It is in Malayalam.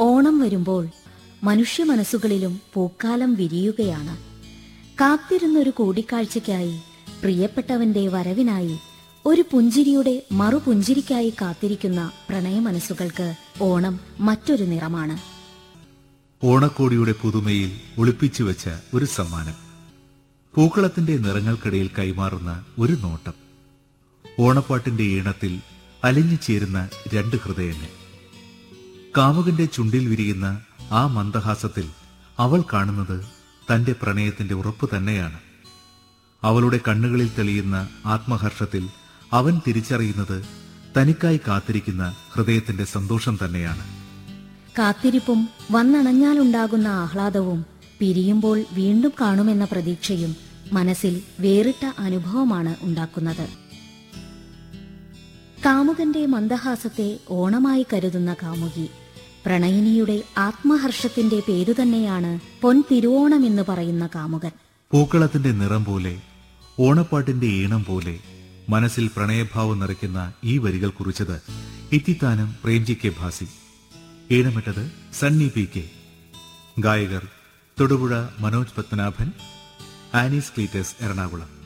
ഓണം വരുമ്പോൾ മനുഷ്യ മനസ്സുകളിലും പൂക്കാലം വിരിയുകയാണ് കാത്തിരുന്നൊരു കൂടിക്കാഴ്ചയ്ക്കായി പ്രിയപ്പെട്ടവന്റെ വരവിനായി ഒരു പുഞ്ചിരിയുടെ മറുപുഞ്ചിരിക്കായി കാത്തിരിക്കുന്ന പ്രണയ മനസ്സുകൾക്ക് ഓണം മറ്റൊരു നിറമാണ് ഓണക്കോടിയുടെ പുതുമയിൽ ഒളിപ്പിച്ചു വെച്ച ഒരു സമ്മാനം പൂക്കളത്തിന്റെ നിറങ്ങൾക്കിടയിൽ കൈമാറുന്ന ഒരു നോട്ടം ഓണപ്പാട്ടിന്റെ ഈണത്തിൽ അലിഞ്ഞു ചേരുന്ന രണ്ട് ഹൃദയങ്ങൾ കാമുകന്റെ ചുണ്ടിൽ വിരിയുന്ന ആ മന്ദഹാസത്തിൽ അവൾ കാണുന്നത് തന്റെ പ്രണയത്തിന്റെ ഉറപ്പ് തന്നെയാണ് അവളുടെ കണ്ണുകളിൽ തെളിയുന്ന ആത്മഹർഷത്തിൽ അവൻ തിരിച്ചറിയുന്നത് തനിക്കായി കാത്തിരിക്കുന്ന ഹൃദയത്തിന്റെ സന്തോഷം തന്നെയാണ് കാത്തിരിപ്പും വന്നണഞ്ഞാലുണ്ടാകുന്ന ആഹ്ലാദവും പിരിയുമ്പോൾ വീണ്ടും കാണുമെന്ന പ്രതീക്ഷയും മനസ്സിൽ വേറിട്ട അനുഭവമാണ് ഉണ്ടാക്കുന്നത് കാമുകന്റെ മന്ദഹാസത്തെ ഓണമായി കരുതുന്ന കാമുകി പ്രണയിനിയുടെ ആത്മഹർഷത്തിന്റെ പേരു തന്നെയാണ് പൊൻ തിരുവോണം എന്ന് പറയുന്ന കാമുകൻ പൂക്കളത്തിന്റെ നിറം പോലെ ഓണപ്പാട്ടിന്റെ ഈണം പോലെ മനസ്സിൽ പ്രണയഭാവം നിറയ്ക്കുന്ന ഈ വരികൾ കുറിച്ചത് ഇത്തിത്താനം പ്രേംജി കെ ഭാസി ഈണമിട്ടത് സണ്ണി പി കെ ഗായകർ തൊടുപുഴ മനോജ് പത്മനാഭൻ ആനീസ് ക്ലീറ്റസ് എറണാകുളം